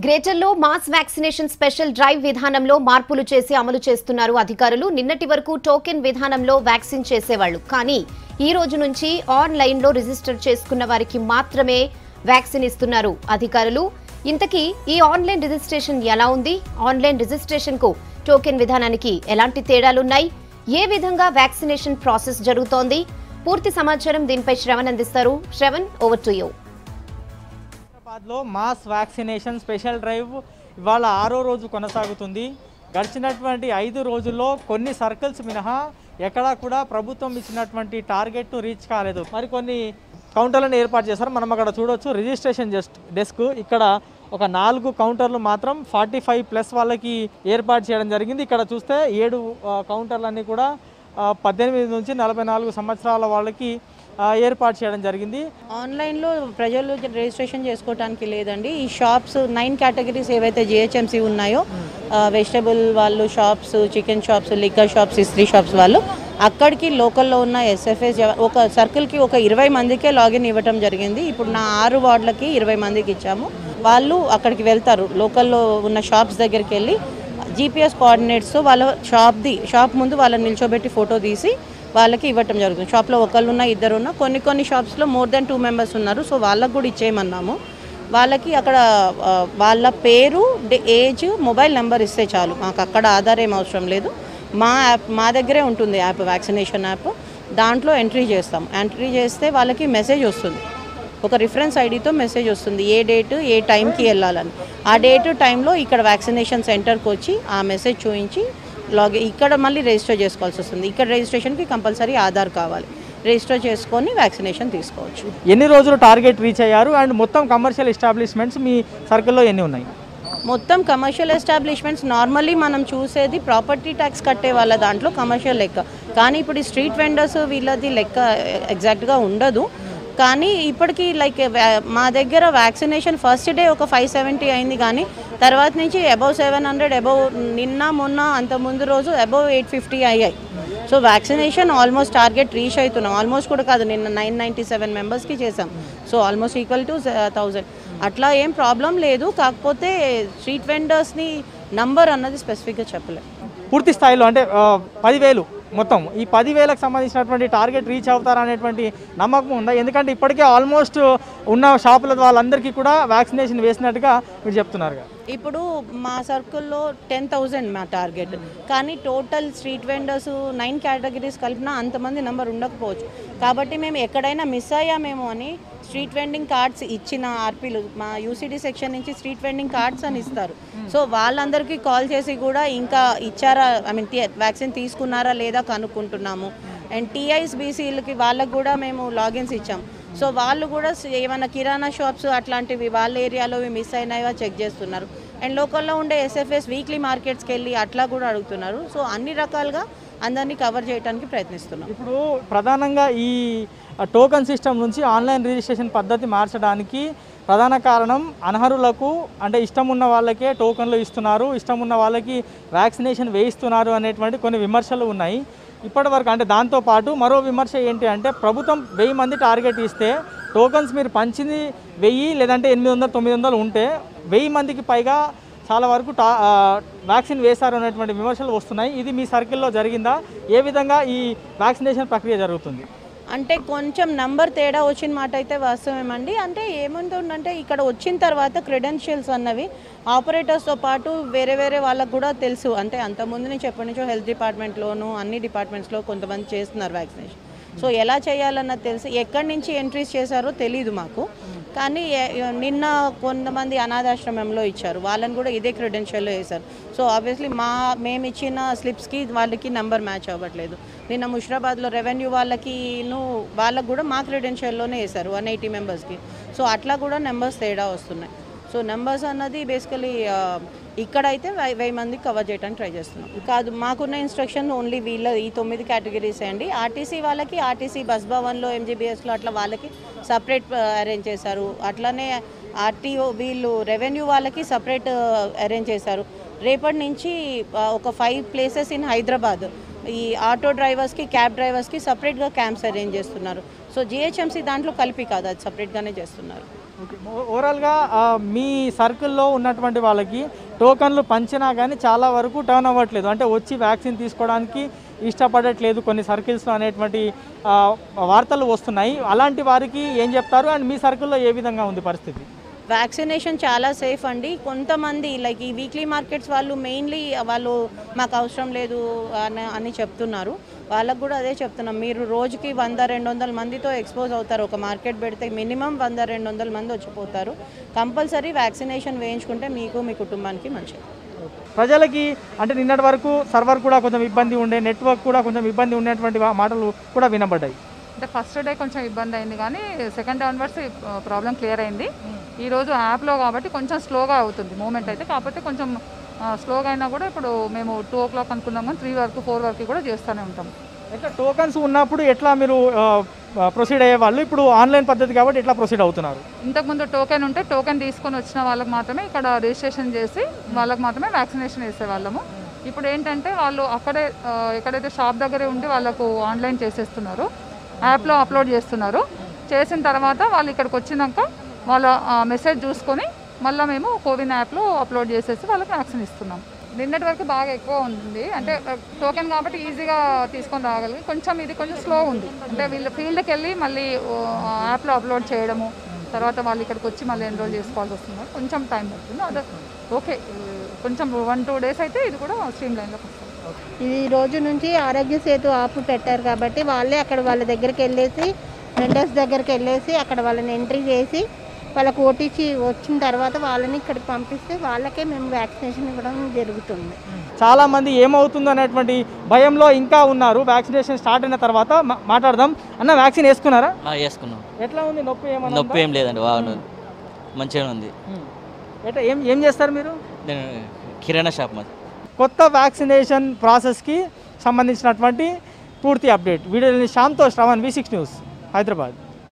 గ్రేటర్లో mass vaccination special drive విధానంలో మార్పులు చేసి అమలు చేస్తున్నారు అధికారులు నిన్నటి వరకు టోకెన్ విధానంలో వ్యాక్సిన్ చేసేవాళ్లు కానీ ఈ రోజు నుంచి ఆన్లైన్లో రిజిస్టర్ చేసుకున్న వారికి మాత్రమే వ్యాక్సిన్ ఇస్తున్నారు అధికారులు ఇంతకీ ఈ ఆన్లైన్ రిజిస్ట్రేషన్ ఎలా ఉంది ఆన్లైన్ రిజిస్ట్రేషన్ కు టోకెన్ విధానానికి ఎలాంటి తేడాలున్నాయి ఏ విధంగా వ్యాక్సినేషన్ ప్రాసెస్ జరుగుతోంది పూర్తి సమాచారం దీనిపై శ్రవణ్ అందిస్తారు శ్రవణ్ ఓవర్ టు యూ హైదరాబాద్లో మాస్ వ్యాక్సినేషన్ స్పెషల్ డ్రైవ్ ఇవాళ ఆరో రోజు కొనసాగుతుంది గడిచినటువంటి ఐదు రోజుల్లో కొన్ని సర్కిల్స్ మినహా ఎక్కడా కూడా ప్రభుత్వం ఇచ్చినటువంటి టార్గెట్ను రీచ్ కాలేదు మరి కొన్ని కౌంటర్లను ఏర్పాటు చేశారు మనం అక్కడ చూడొచ్చు రిజిస్ట్రేషన్ జస్ట్ డెస్క్ ఇక్కడ ఒక నాలుగు కౌంటర్లు మాత్రం ఫార్టీ ఫైవ్ ప్లస్ వాళ్ళకి ఏర్పాటు చేయడం జరిగింది ఇక్కడ చూస్తే ఏడు ఆ, కౌంటర్లన్నీ కూడా ఆ, పద్దెనిమిది నుంచి నలభై నాలుగు సంవత్సరాల వాళ్ళకి ఆ, ఏర్పాటు చేయడం జరిగింది ఆన్లైన్లో ప్రజలు రిజిస్ట్రేషన్ చేసుకోవడానికి లేదండి ఈ షాప్స్ నైన్ కేటగిరీస్ ఏవైతే జిహెచ్ఎంసీ ఉన్నాయో వెజిటబుల్ వాళ్ళు shops chicken shops liquor shops ఇస్త్రీ షాప్స్ వాళ్ళు అక్కడికి లోకల్లో ఉన్న ఎస్ఎఫ్ఎస్ ఒక సర్కిల్కి ఒక ఇరవై మందికే లాగిన్ ఇవ్వటం జరిగింది ఇప్పుడు నా ఆరు వార్డులకి ఇరవై మందికి ఇచ్చాము వాళ్ళు అక్కడికి వెళ్తారు లోకల్లో ఉన్న షాప్స్ దగ్గరికి వెళ్ళి జీపీఎస్ కోఆర్డినేట్స్తో వాళ్ళ షాప్ది షాప్ ముందు వాళ్ళని నిల్చోబెట్టి ఫోటో తీసి వాళ్ళకి ఇవ్వటం జరుగుతుంది షాప్లో ఒకళ్ళు ఉన్నా ఇద్దరు ఉన్నా కొన్ని కొన్ని షాప్స్లో మోర్ దెన్ టూ మెంబర్స్ ఉన్నారు సో వాళ్ళకు కూడా ఇచ్చేయమన్నాము వాళ్ళకి అక్కడ ఆ, వాళ్ళ పేరు డే- ఏజ్ మొబైల్ నెంబర్ ఇస్తే చాలు మాకు అక్కడ ఆధార్ ఏం అవసరం లేదు మా యాప్ మా దగ్గరే ఉంటుంది యాప్ వ్యాక్సినేషన్ యాప్ దాంట్లో ఎంట్రీ చేస్తాం ఎంట్రీ చేస్తే వాళ్ళకి మెసేజ్ వస్తుంది ఒక రిఫరెన్స్ ఐడితో మెసేజ్ వస్తుంది ఏ డేట్ ఏ టైంకి వెళ్ళాలని ఆ డేట్ టైంలో ఇక్కడ వ్యాక్సినేషన్ సెంటర్కి వచ్చి ఆ మెసేజ్ చూపించి లాగ్ ఇక్కడ మళ్ళీ రిజిస్టర్ చేసుకోవాల్సి వస్తుంది ఇక్కడ రిజిస్ట్రేషన్కి కంపల్సరీ ఆధార్ కావాలి రిజిస్టర్ చేసుకొని వ్యాక్సినేషన్ తీసుకోవచ్చు ఎన్ని రోజులు టార్గెట్ రీచ్ అయ్యారు అండ్ మొత్తం కమర్షియల్ ఎస్టాబ్లిష్మెంట్స్ మీ సర్కిల్లో ఎన్ని ఉన్నాయి మొత్తం కమర్షియల్ ఎస్టాబ్లిష్మెంట్స్ నార్మల్లీ మనం చూసేది ప్రాపర్టీ ట్యాక్స్ కట్టే వాళ్ళ దాంట్లో కమర్షియల్ లెక్క కానీ ఇప్పుడు ఈ స్ట్రీట్ వెండర్స్ వీళ్ళది లెక్క ఎగ్జాక్ట్గా ఉండదు కానీ ఇప్పటికీ లైక్ మా దగ్గర వ్యాక్సినేషన్ ఫస్ట్ డే ఒక ఫైవ్ సెవెంటీ అయింది కానీ తర్వాత నుంచి అబౌవ్ సెవెన్ హండ్రెడ్ అబౌవ్ నిన్న మొన్న అంత ముందు రోజు అబౌవ్ ఎయిట్ ఫిఫ్టీ అయ్యాయి so vaccination almost target reach అవుతున్నాం ఆల్మోస్ట్ కూడా కాదు నిన్న నైన్ నైంటీ సెవెన్ మెంబర్స్కి చేసాం so almost equal to thousand అట్లా ఏం ప్రాబ్లం లేదు కాకపోతే స్ట్రీట్ వెండర్స్ని నంబర్ అన్నది స్పెసిఫిక్గా చెప్పలేం పూర్తి స్థాయిలో అంటే ఆ, పదివేలు మొత్తం ఈ పదివేలకు సంబంధించినటువంటి టార్గెట్ రీచ్ అవుతారా అనేటువంటి నమ్మకం ఉందా ఎందుకంటే ఇప్పటికే ఆల్మోస్ట్ ఉన్న షాపుల వాళ్ళందరికీ కూడా వ్యాక్సినేషన్ వేసినట్టుగా మీరు చెప్తున్నారు కదా. ఇప్పుడు మా సర్కిల్లో టెన్ థౌజండ్ మా టార్గెట్ కానీ total street vendors nine categories కలిపినా అంతమంది నెంబర్ ఉండకపోవచ్చు కాబట్టి మేము ఎక్కడైనా మిస్ అయ్యామేమో అని స్ట్రీట్ వెండింగ్ కార్డ్స్ ఇచ్చిన ఆర్పీలు మా యూసీడీ సెక్షన్ నుంచి స్ట్రీట్ వెండింగ్ కార్డ్స్ అని ఇస్తారు సో వాళ్ళందరికీ కాల్ చేసి కూడా ఇంకా ఇచ్చారా ఐ మీన్ వ్యాక్సిన్ తీసుకున్నారా లేదా కనుక్కుంటున్నాము అండ్ టీఐస్ బీసీలకి వాళ్ళకి కూడా మేము లాగిన్స్ ఇచ్చాం సో వాళ్ళు కూడా స- ఏమైనా కిరాణా షాప్స్ అట్లాంటివి వాళ్ళ ఏరియాలో మిస్ అయినాయో చెక్ చేస్తున్నారు అండ్ లోకల్లో ఉండే ఎస్ఎఫ్ఎస్ వీక్లీ మార్కెట్స్కి వెళ్ళి అట్లా కూడా అడుగుతున్నారు సో అన్ని రకాలుగా అందరినీ కవర్ చేయడానికి ప్రయత్నిస్తున్నాం ఇప్పుడు ప్రధానంగా ఈ టోకన్ సిస్టమ్ నుంచి ఆన్లైన్ రిజిస్ట్రేషన్ పద్ధతి మార్చడానికి ప్రధాన కారణం అనర్హులకు అంటే ఇష్టం ఉన్న వాళ్ళకే టోకన్లు ఇస్తున్నారు ఇష్టం ఉన్న వాళ్ళకి వ్యాక్సినేషన్ వేయిస్తున్నారు అనేటువంటి కొన్ని విమర్శలు ఉన్నాయి ఇప్పటి వరకు అంటే దాంతోపాటు మరో విమర్శ ఏంటి అంటే ప్రభుత్వం వెయ్యి మంది టార్గెట్ ఇస్తే టోకన్స్ మీరు పంచింది వెయ్యి లేదంటే ఎనిమిది వందలు తొమ్మిది వందలు ఉంటే వెయ్యి మందికి పైగా చాలా వరకు టా ఆ, వ్యాక్సిన్ వేశారు అనేటువంటి విమర్శలు వస్తున్నాయి ఇది మీ సర్కిల్లో జరిగిందా ఏ విధంగా ఈ వ్యాక్సినేషన్ ప్రక్రియ జరుగుతుంది అంటే కొంచెం నంబర్ తేడా వచ్చిన మాట అయితే వాస్తవమేమండి అంటే ఏముంటుందంటే ఇక్కడ వచ్చిన తర్వాత క్రెడెన్షియల్స్ అన్నవి ఆపరేటర్స్తో పాటు వేరే వేరే వాళ్ళకు కూడా తెలుసు అంటే అంతకుముందు నుంచి ఎప్పటి నుంచో హెల్త్ డిపార్ట్మెంట్లోను అన్ని డిపార్ట్మెంట్స్లో కొంతమంది చేస్తున్నారు వ్యాక్సినేషన్ సో ఎలా చేయాలన్నది తెలిసి ఎక్కడి నుంచి ఎంట్రీస్ చేశారో తెలియదు మాకు కానీ ఏ- నిన్న కొంతమంది అనాథాశ్రమంలో ఇచ్చారు వాళ్ళని కూడా ఇదే క్రెడెన్షియల్లో వేశారు సో ఆబ్వియస్లీ మా మేము ఇచ్చిన స్లిప్స్కి వాళ్ళకి నెంబర్ మ్యాచ్ అవ్వట్లేదు నిన్న ముషిరాబాద్లో రెవెన్యూ వాళ్ళకిను వాళ్ళకు కూడా మా క్రెడెన్షియల్లోనే వేశారు వన్ ఎయిటీ మెంబర్స్కి సో అట్లా కూడా నెంబర్స్ తేడా వస్తున్నాయి సో నెంబర్స్ అన్నది బేసికలీ ఇక్కడైతే వెయ్యి వెయ్యి మందికి కవర్ చేయడానికి ట్రై చేస్తున్నాం కాదు మాకున్న ఇన్స్ట్రక్షన్ ఓన్లీ వీళ్ళ ఈ తొమ్మిది కేటగిరీస్ అండి ఆర్టీసీ వాళ్ళకి ఆర్టీసీ బస్ భవన్లో ఎంజీబీఎస్లో అట్లా వాళ్ళకి సపరేట్ అరేంజ్ చేశారు అట్లానే ఆర్టీఓ వీళ్ళు రెవెన్యూ వాళ్ళకి సపరేట్ అరేంజ్ చేశారు రేపటి నుంచి ఆ, ఒక ఫైవ్ ప్లేసెస్ ఇన్ హైదరాబాద్ ఈ ఆటో డ్రైవర్స్కి క్యాబ్ డ్రైవర్స్కి సపరేట్గా క్యాంప్స్ అరేంజ్ చేస్తున్నారు సో జిహెచ్ఎంసీ దాంట్లో కలిపి కాదు అది సపరేట్గానే చేస్తున్నారు ఓకే ఓ- ఓవరాల్గా ఆ, మీ సర్కిల్లో ఉన్నటువంటి వాళ్ళకి టోకన్లు పంచినా కానీ చాలా వరకు టర్న్ అవ్వట్లేదు అంటే వచ్చి వ్యాక్సిన్ తీసుకోవడానికి ఇష్టపడట్లేదు కొన్ని సర్కిల్స్లో అనేటువంటి ఆ, వార్తలు వస్తున్నాయి అలాంటి వారికి ఏం చెప్తారు అండ్ మీ సర్కిల్లో ఏ విధంగా ఉంది పరిస్థితి వ్యాక్సినేషన్ చాలా సేఫ్ అండి కొంతమంది లైక్ ఈ వీక్లీ మార్కెట్స్ వాళ్ళు మెయిన్లీ వాళ్ళు మాకు అవసరం లేదు అని అని చెప్తున్నారు వాళ్ళకు కూడా అదే చెప్తున్నాం మీరు రోజుకి వంద రెండు వందల మందితో ఎక్స్పోజ్ అవుతారు ఒక మార్కెట్ పెడితే మినిమం వంద రెండు వందల మంది వచ్చిపోతారు కంపల్సరీ వ్యాక్సినేషన్ వేయించుకుంటే మీకు మీ కుటుంబానికి మంచిది ప్రజలకి అంటే నిన్నటి వరకు సర్వర్ కూడా కొంచెం ఇబ్బంది ఉండే నెట్వర్క్ కూడా కొంచెం ఇబ్బంది ఉండేటువంటి వా- మాటలు కూడా వినబడ్డాయి అంటే ఫస్ట్ డే కొంచెం ఇబ్బంది అయింది కానీ second day onwards problem clear అయింది ఈ రోజు యాప్లో కాబట్టి కొంచెం స్లోగా అవుతుంది మూమెంట్ అయితే కాకపోతే కొంచెం స్లోగా అయినా కూడా ఇప్పుడు మేము టూ ఓ క్లాక్ అనుకున్నాం కానీ త్రీ వరకు ఫోర్ వరకు కూడా చేస్తూనే ఉంటాం ఎట్లా టోకన్స్ ఉన్నప్పుడు ఎట్లా మీరు ప్రొసీడ్ అయ్యే వాళ్ళు ఇప్పుడు ఆన్లైన్ పద్ధతి కాబట్టి ఎట్లా ప్రొసీడ్ అవుతున్నారు ఇంతకుముందు టోకెన్ ఉంటే టోకెన్ తీసుకొని వచ్చిన వాళ్ళకి మాత్రమే ఇక్కడ రిజిస్ట్రేషన్ చేసి వాళ్ళకి మాత్రమే వ్యాక్సినేషన్ వేసేవాళ్ళము ఇప్పుడు ఏంటంటే వాళ్ళు అక్కడే ఆ, ఎక్కడైతే షాప్ దగ్గరే ఉండి వాళ్ళకు ఆన్లైన్ చేసేస్తున్నారు యాప్లో అప్లోడ్ చేస్తున్నారు చేసిన తర్వాత వాళ్ళు ఇక్కడికి వచ్చినాక వాళ్ళ మెసేజ్ చూసుకొని మళ్ళీ మేము కోవిన్ యాప్లో అప్లోడ్ చేసేసి వాళ్ళకి వ్యాక్సిన్ ఇస్తున్నాం నిన్నటి వరకు బాగా ఎక్కువ ఉంది అంటే టోకెన్ కాబట్టి ఈజీగా తీసుకొని రాగలిగి కొంచెం ఇది కొంచెం స్లో ఉంది అంటే వీళ్ళు ఫీల్డ్కి వెళ్ళి మళ్ళీ యాప్లో అప్లోడ్ చేయడము తర్వాత వాళ్ళు ఇక్కడికి వచ్చి మళ్ళీ ఎన్రోల్ చేసుకోవాల్సి వస్తుంది కొంచెం టైం పడుతుంది అదే ఓకే కొంచెం వన్ టూ డేస్ అయితే ఇది కూడా స్ట్రీమ్ లైన్లోకి వస్తుంది ఇది ఈ రోజు నుంచి ఆరోగ్య సేతు ఆపు పెట్టారు కాబట్టి వాళ్ళే అక్కడ వాళ్ళ దగ్గరికి వెళ్ళేసి వెండర్స్ దగ్గరికి వెళ్ళేసి అక్కడ వాళ్ళని ఎంట్రీ చేసి వాళ్ళకు ఓటీసీ వచ్చిన తర్వాత వాళ్ళని ఇక్కడికి పంపిస్తే వాళ్ళకే మేము వ్యాక్సినేషన్ ఇవ్వడం జరుగుతుంది చాలా మంది ఏమవుతుందో అనేటువంటి భయంలో ఇంకా ఉన్నారు వ్యాక్సినేషన్ స్టార్ట్ అయిన తర్వాత మా- మాట్లాడదాం అన్న వ్యాక్సిన్ వేసుకున్నారా ఆ, వేసుకున్నాం ఎట్లా ఉంది నొప్పి ఏమన్నా నొప్పి ఏం లేదండి బాగుంది మంచిగా ఉంది ఉమ్. ఎట్లా ఏం ఏం చేస్తారు మీరు నేను కిరాణా షాప్ మాది కొత్త వ్యాక్సినేషన్ ప్రాసెస్కి సంబంధించినటువంటి పూర్తి అప్డేట్ వీడియోని శ్యామ్తో Shravan V six news Hyderabad